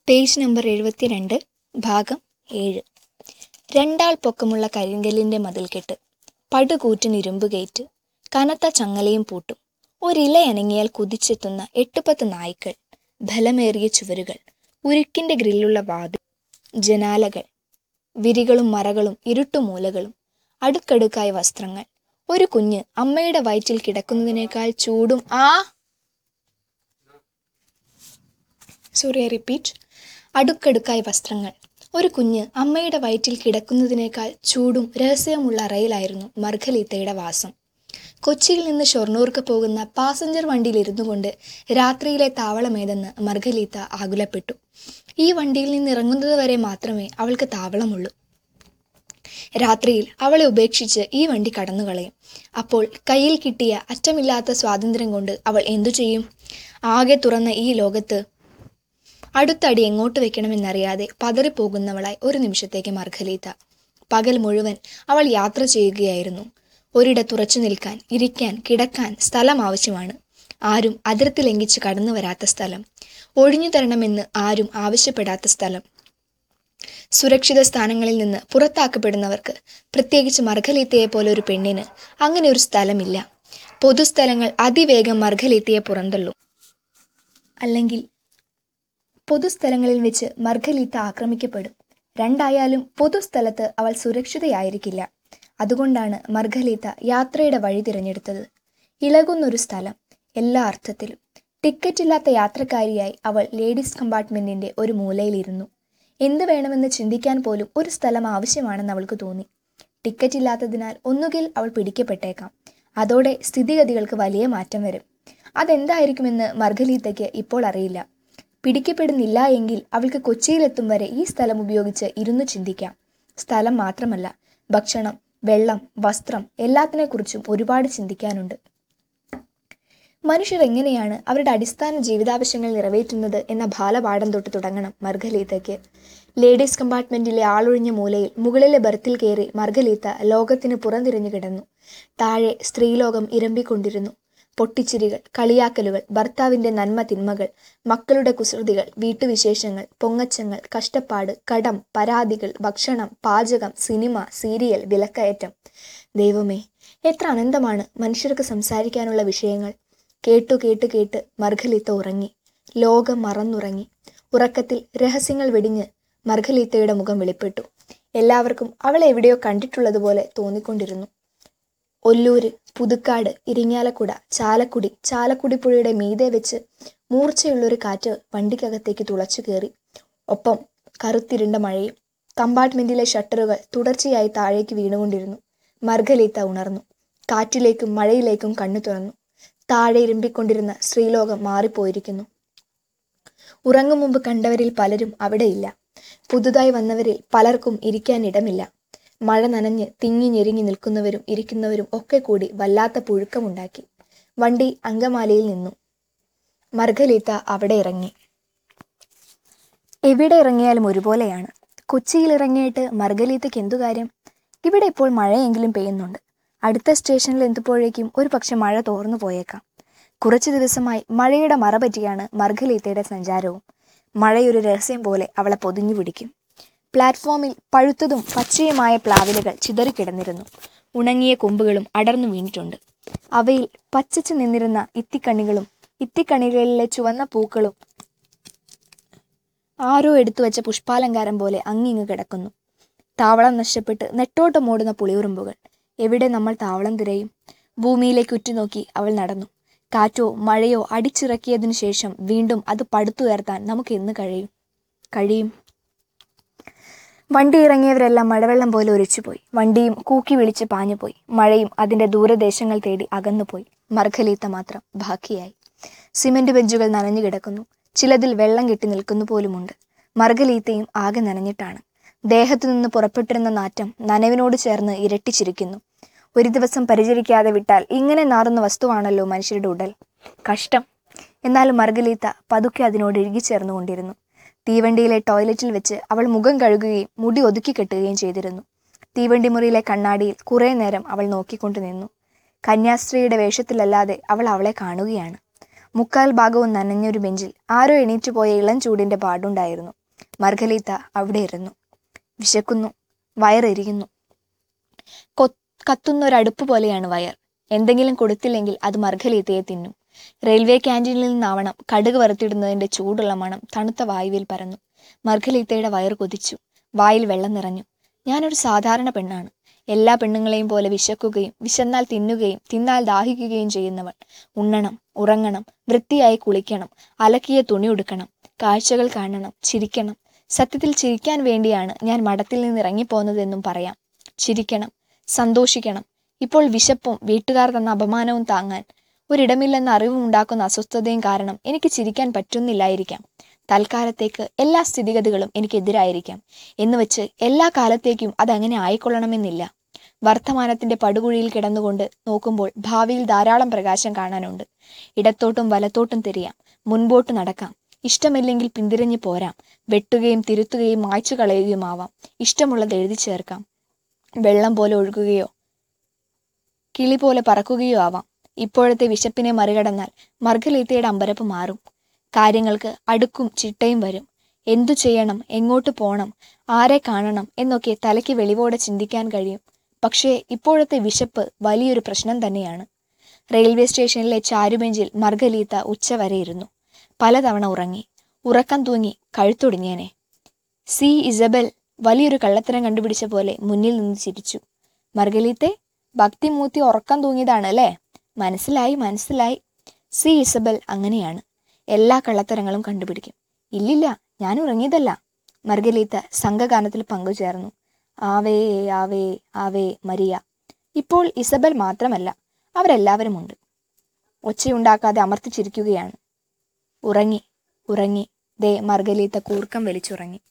page number എഴുപത്തിരണ്ട് ഭാഗം ഏഴ് രണ്ടാൾ പൊക്കമുള്ള കരിങ്കല്ലിൻ്റെ മതിൽക്കെട്ട് പടുകൂറ്റൻ ഇരുമ്പുകേറ്റ് കനത്ത ചങ്ങലയും പൂട്ടും ഒരില അനങ്ങിയാൽ കുതിച്ചെത്തുന്ന എട്ട് പത്ത് നായ്ക്കൾ ബലമേറിയ ചുവരുകൾ ഉരുക്കിൻ്റെ ഗ്രില്ലുള്ള വാതിൽ ജനാലകൾ വിരികളും മറകളും ഇരുട്ടുമൂലകളും അടുക്കടുക്കായ വസ്ത്രങ്ങൾ ഒരു കുഞ്ഞ് അമ്മയുടെ വയറ്റിൽ കിടക്കുന്നതിനേക്കാൾ ചൂടും ആ സോറി ഐ റിപ്പീറ്റ് അടുക്കടുക്കായ വസ്ത്രങ്ങൾ ഒരു കുഞ്ഞ് അമ്മയുടെ വയറ്റിൽ കിടക്കുന്നതിനേക്കാൾ ചൂടും രഹസ്യമുള്ള അറയിലായിരുന്നു മർഗലീത്തയുടെ വാസം കൊച്ചിയിൽ നിന്ന് ഷൊർണൂർക്ക് പോകുന്ന പാസഞ്ചർ വണ്ടിയിൽ ഇരുന്നു കൊണ്ട് രാത്രിയിലെ താവളമേതെന്ന് മർഗലീത്ത ആകുലപ്പെട്ടു ഈ വണ്ടിയിൽ നിന്ന് ഇറങ്ങുന്നത് വരെ മാത്രമേ അവൾക്ക് താവളമുള്ളൂ രാത്രിയിൽ അവളെ ഉപേക്ഷിച്ച് ഈ വണ്ടി കടന്നുകളയും അപ്പോൾ കയ്യിൽ കിട്ടിയ അറ്റമില്ലാത്ത സ്വാതന്ത്ര്യം കൊണ്ട് അവൾ എന്തു ചെയ്യും ആകെ തുറന്ന ഈ ലോകത്ത് അടുത്തടി എങ്ങോട്ട് വെക്കണമെന്നറിയാതെ പതറിപ്പോകുന്നവളായി ഒരു നിമിഷത്തേക്ക് മർഗലീത്ത പകൽ മുഴുവൻ അവൾ യാത്ര ചെയ്യുകയായിരുന്നു ഒരിടത്തുറച്ചു നിൽക്കാൻ ഇരിക്കാൻ കിടക്കാൻ സ്ഥലം ആവശ്യമാണ് ആരും അതിർത്തി ലംഘിച്ച് കടന്നു വരാത്ത സ്ഥലം ഒഴിഞ്ഞു തരണമെന്ന് ആരും ആവശ്യപ്പെടാത്ത സ്ഥലം സുരക്ഷിത സ്ഥാനങ്ങളിൽ നിന്ന് പുറത്താക്കപ്പെടുന്നവർക്ക് പ്രത്യേകിച്ച് മർഗലീത്തയെ പോലെ ഒരു പെണ്ണിന് അങ്ങനെ ഒരു സ്ഥലമില്ല പൊതുസ്ഥലങ്ങൾ അതിവേഗം മർഗലീത്തയെ പുറന്തള്ളും അല്ലെങ്കിൽ പൊതുസ്ഥലങ്ങളിൽ വെച്ച് മർഗലീത്ത ആക്രമിക്കപ്പെടും രണ്ടായാലും പൊതുസ്ഥലത്ത് അവൾ സുരക്ഷിതയായിരിക്കില്ല അതുകൊണ്ടാണ് മർഗലീത്ത യാത്രയുടെ വഴി തിരഞ്ഞെടുത്തത് ഇളകുന്നൊരു സ്ഥലം എല്ലാ അർത്ഥത്തിലും ടിക്കറ്റില്ലാത്ത യാത്രക്കാരിയായി അവൾ ലേഡീസ് കമ്പാർട്ട്മെന്റിന്റെ ഒരു മൂലയിലിരുന്നു എന്ത് വേണമെന്ന് ചിന്തിക്കാൻ പോലും ഒരു സ്ഥലം ആവശ്യമാണെന്ന് അവൾക്ക് തോന്നി ടിക്കറ്റ് ഇല്ലാത്തതിനാൽ ഒന്നുകിൽ അവൾ പിടിക്കപ്പെട്ടേക്കാം അതോടെ സ്ഥിതിഗതികൾക്ക് വലിയ മാറ്റം വരും അതെന്തായിരിക്കുമെന്ന് മർഗലീത്തയ്ക്ക് ഇപ്പോൾ അറിയില്ല പിടിക്കപ്പെടുന്നില്ല എങ്കിൽ അവൾക്ക് കൊച്ചിയിലെത്തും വരെ ഈ സ്ഥലം ഉപയോഗിച്ച് ഇരുന്ന് ചിന്തിക്കാം സ്ഥലം മാത്രമല്ല ഭക്ഷണം വെള്ളം വസ്ത്രം എല്ലാത്തിനെക്കുറിച്ചും ഒരുപാട് ചിന്തിക്കാനുണ്ട് മനുഷ്യർ എങ്ങനെയാണ് അവരുടെ അടിസ്ഥാന ജീവിതാവശ്യങ്ങൾ നിറവേറ്റുന്നത് എന്ന ബാലപാഠം തൊട്ട് തുടങ്ങണം മർഗലീത്തയ്ക്ക് ലേഡീസ് കമ്പാർട്ട്മെന്റിലെ ആളൊഴിഞ്ഞ മൂലയിൽ മുകളിലെ ബർത്തിൽ കയറി മർഗലീത്ത ലോകത്തിന് പുറംതിരിഞ്ഞു കിടന്നു താഴെ സ്ത്രീലോകം ഇരമ്പിക്കൊണ്ടിരുന്നു പൊട്ടിച്ചിരികൾ കളിയാക്കലുകൾ ഭർത്താവിന്റെ നന്മ തിന്മകൾ മക്കളുടെ കുസൃതികൾ വീട്ടുവിശേഷങ്ങൾ പൊങ്ങച്ചങ്ങൾ കഷ്ടപ്പാട് കടം പരാതികൾ ഭക്ഷണം പാചകം സിനിമ സീരിയൽ വിലക്കയറ്റം ദൈവമേ എത്ര അനന്തമാണ് മനുഷ്യർക്ക് സംസാരിക്കാനുള്ള വിഷയങ്ങൾ കേട്ടു കേട്ട് കേട്ട് മർഗലീത്ത ഉറങ്ങി ലോകം മറന്നുറങ്ങി ഉറക്കത്തിൽ രഹസ്യങ്ങൾ വെടിഞ്ഞ് മർഗലീത്തയുടെ മുഖം വെളിപ്പെട്ടു എല്ലാവർക്കും അവളെ എവിടെയോ കണ്ടിട്ടുള്ളതുപോലെ തോന്നിക്കൊണ്ടിരുന്നു ഒല്ലൂര് പുതുക്കാട് ഇരിങ്ങാലക്കുട ചാലക്കുടി ചാലക്കുടി പുഴയുടെ മീതെ വെച്ച് മൂർച്ചയുള്ളൊരു കാറ്റ് വണ്ടിക്കകത്തേക്ക് തുളച്ചു കയറി ഒപ്പം കറുത്തിരുണ്ട മഴയും കമ്പാർട്ട്മെന്റിലെ ഷട്ടറുകൾ തുടർച്ചയായി താഴേക്ക് വീണുകൊണ്ടിരുന്നു മർഗലീത്ത ഉണർന്നു കാറ്റിലേക്കും മഴയിലേക്കും കണ്ണു തുറന്നു താഴെ ഇരുമ്പിക്കൊണ്ടിരുന്ന സ്ത്രീലോകം മാറിപ്പോയിരിക്കുന്നു ഉറങ്ങും മുമ്പ് കണ്ടവരിൽ പലരും അവിടെയില്ല പുതുതായി വന്നവരിൽ പലർക്കും ഇരിക്കാൻ ഇടമില്ല മഴ നനഞ്ഞ് തിങ്ങി ഞെരുങ്ങി നിൽക്കുന്നവരും ഇരിക്കുന്നവരും ഒക്കെ കൂടി വല്ലാത്ത പുഴുക്കമുണ്ടാക്കി വണ്ടി അങ്കമാലിയിൽ നിന്നു മർഗലീത്ത അവിടെ ഇറങ്ങി എവിടെ ഇറങ്ങിയാലും ഒരുപോലെയാണ് കൊച്ചിയിൽ ഇറങ്ങിയിട്ട് മർഗലീത്തയ്ക്ക് എന്തു കാര്യം ഇവിടെ ഇപ്പോൾ മഴയെങ്കിലും പെയ്യുന്നുണ്ട് അടുത്ത സ്റ്റേഷനിൽ എത്തുമ്പോഴേക്കും ഒരു പക്ഷെ മഴ തോർന്നു പോയേക്കാം കുറച്ചു ദിവസമായി മഴയുടെ മറ പറ്റിയാണ് മർഗലീത്തയുടെ സഞ്ചാരവും മഴയൊരു രഹസ്യം പോലെ അവളെ പൊതിഞ്ഞു പിടിക്കും പ്ലാറ്റ്ഫോമിൽ പഴുത്തതും പച്ചയുമായ പ്ലാവിലകൾ ചിതറിക്കിടന്നിരുന്നു ഉണങ്ങിയ കൊമ്പുകളും അടർന്നു വീണിട്ടുണ്ട് അവയിൽ പച്ചച്ചു നിന്നിരുന്ന ഇത്തിക്കണികളും ഇത്തിക്കണികളിലെ ചുവന്ന പൂക്കളും ആരോ എടുത്തു വെച്ച പുഷ്പാലങ്കാരം പോലെ അങ്ങിങ്ങ് കിടക്കുന്നു താവളം നഷ്ടപ്പെട്ട് നെട്ടോട്ടം ഓടുന്ന പുളിയുറുമ്പുകൾ എവിടെ നമ്മൾ താവളം തിരയും ഭൂമിയിലേക്ക് ഉറ്റുനോക്കി അവൾ നടന്നു കാറ്റോ മഴയോ അടിച്ചിറക്കിയതിനു ശേഷം വീണ്ടും അത് പടുത്തുയർത്താൻ നമുക്ക് എന്ന് കഴിയും കഴിയും വണ്ടി ഇറങ്ങിയവരെല്ലാം മഴവെള്ളം പോലെ ഒലിച്ചുപോയി വണ്ടിയും കൂക്കി വിളിച്ച് പാഞ്ഞുപോയി മഴയും അതിന്റെ ദൂരദേശങ്ങൾ തേടി അകന്നുപോയി മർഖലീത്ത മാത്രം ബാക്കിയായി സിമന്റ് ബെഞ്ചുകൾ നനഞ്ഞു കിടക്കുന്നു ചിലതിൽ വെള്ളം കെട്ടി നിൽക്കുന്നു പോലുമുണ്ട് മർഗലീത്തയും ആകെ നനഞ്ഞിട്ടാണ് ദേഹത്തു നിന്ന് പുറപ്പെട്ടിരുന്ന നാറ്റം നനവിനോട് ചേർന്ന് ഇരട്ടിച്ചിരിക്കുന്നു ഒരു ദിവസം പരിചരിക്കാതെ വിട്ടാൽ ഇങ്ങനെ നാറുന്ന വസ്തുവാണല്ലോ മനുഷ്യരുടെ ഉടൽ കഷ്ടം എന്നാലും മർഗലീത്ത പതുക്കെ അതിനോട് ഇഴുകിച്ചേർന്നുകൊണ്ടിരുന്നു തീവണ്ടിയിലെ ടോയ്ലറ്റിൽ വെച്ച് അവൾ മുഖം കഴുകുകയും മുടി ഒതുക്കി കെട്ടുകയും ചെയ്തിരുന്നു തീവണ്ടി മുറിയിലെ കണ്ണാടിയിൽ കുറേ നേരം അവൾ നോക്കിക്കൊണ്ട് നിന്നു കന്യാസ്ത്രീയുടെ വേഷത്തിലല്ലാതെ അവൾ അവളെ കാണുകയാണ് മുക്കാൽ ഭാഗവും നനഞ്ഞൊരു ബെഞ്ചിൽ ആരോ എണീറ്റ് പോയ ഇളം ചൂടിന്റെ പാടുണ്ടായിരുന്നു മർഗലീത്ത അവിടെ ഇരുന്നു വിശക്കുന്നു വയറെരിയുന്നു കൊ കത്തുന്ന ഒരടുപ്പ് പോലെയാണ് വയർ എന്തെങ്കിലും കൊടുത്തില്ലെങ്കിൽ അത് മർഗലീത്തയെ തിന്നും റെയിൽവേ ക്യാൻറ്റീനിൽ നിന്നാവണം കടുക് വറുത്തിടുന്നതിന്റെ ചൂടുള്ള മണം തണുത്ത വായുവിൽ പരന്നു മർഗലീത്തയുടെ വയർ കൊതിച്ചു വായിൽ വെള്ളം നിറഞ്ഞു ഞാനൊരു സാധാരണ പെണ്ണാണ് എല്ലാ പെണ്ണുങ്ങളെയും പോലെ വിശക്കുകയും വിശന്നാൽ തിന്നുകയും തിന്നാൽ ദാഹിക്കുകയും ചെയ്യുന്നവൾ ഉണ്ണണം ഉറങ്ങണം വൃത്തിയായി കുളിക്കണം അലക്കിയ തുണി ഉടുക്കണം കാഴ്ചകൾ കാണണം ചിരിക്കണം സത്യത്തിൽ ചിരിക്കാൻ വേണ്ടിയാണ് ഞാൻ മഠത്തിൽ നിന്ന് ഇറങ്ങിപ്പോന്നതെന്നും പറയാം ചിരിക്കണം സന്തോഷിക്കണം ഇപ്പോൾ വിശപ്പും വീട്ടുകാർ തന്ന അപമാനവും താങ്ങാൻ ഒരിടമില്ലെന്ന അറിവും ഉണ്ടാക്കുന്ന അസ്വസ്ഥതയും കാരണം എനിക്ക് ചിരിക്കാൻ പറ്റുന്നില്ലായിരിക്കാം തൽക്കാലത്തേക്ക് എല്ലാ സ്ഥിതിഗതികളും എനിക്കെതിരായിരിക്കാം എന്നുവെച്ച് എല്ലാ കാലത്തേക്കും അതങ്ങനെ ആയിക്കൊള്ളണമെന്നില്ല വർത്തമാനത്തിന്റെ പടുകുഴിയിൽ കിടന്നുകൊണ്ട് നോക്കുമ്പോൾ ഭാവിയിൽ ധാരാളം പ്രകാശം കാണാനുണ്ട് ഇടത്തോട്ടും വലത്തോട്ടും തിരിയാം മുൻപോട്ട് നടക്കാം ഇഷ്ടമില്ലെങ്കിൽ പിന്തിരിഞ്ഞു പോരാം വെട്ടുകയും തിരുത്തുകയും മായ്ച്ചു കളയുകയുമാവാം ഇഷ്ടമുള്ളത് എഴുതി ചേർക്കാം വെള്ളം പോലെ ഒഴുകുകയോ കിളി പോലെ പറക്കുകയോ ആവാം ഇപ്പോഴത്തെ വിശപ്പിനെ മറികടന്നാൽ മർഗലീത്തയുടെ അമ്പരപ്പ് മാറും കാര്യങ്ങൾക്ക് അടുക്കും ചിട്ടയും വരും എന്തു ചെയ്യണം എങ്ങോട്ട് പോകണം ആരെ കാണണം എന്നൊക്കെ തലയ്ക്ക് വെളിവോടെ ചിന്തിക്കാൻ കഴിയും പക്ഷേ ഇപ്പോഴത്തെ വിശപ്പ് വലിയൊരു പ്രശ്നം തന്നെയാണ് റെയിൽവേ സ്റ്റേഷനിലെ ചാരുബെഞ്ചിൽ മർഗലീത്ത ഉച്ചവരെ ഇരുന്നു പലതവണ ഉറങ്ങി ഉറക്കം തൂങ്ങി കഴുത്തൊടിഞ്ഞേനെ സി ഇസബൽ വലിയൊരു കള്ളത്തരം കണ്ടുപിടിച്ച പോലെ മുന്നിൽ നിന്ന് ചിരിച്ചു മർഗലീത്തെ ഭക്തിമൂത്തി ഉറക്കം തൂങ്ങിയതാണ് അല്ലേ മനസ്സിലായി മനസ്സിലായി സി ഇസബൽ അങ്ങനെയാണ് എല്ലാ കള്ളത്തരങ്ങളും കണ്ടുപിടിക്കും ഇല്ലില്ല ഞാൻ ഉറങ്ങിയതല്ല മർഗലീത്ത സംഘഗാനത്തിൽ പങ്കുചേർന്നു ആവേ ആവേ ആവേ മരിയ ഇപ്പോൾ ഇസബൽ മാത്രമല്ല അവരെല്ലാവരുമുണ്ട് ഒച്ചയുണ്ടാക്കാതെ അമർത്തിച്ചിരിക്കുകയാണ് ഉറങ്ങി ഉറങ്ങി ദേ മർഗലീത്ത കൂർക്കം വലിച്ചുറങ്ങി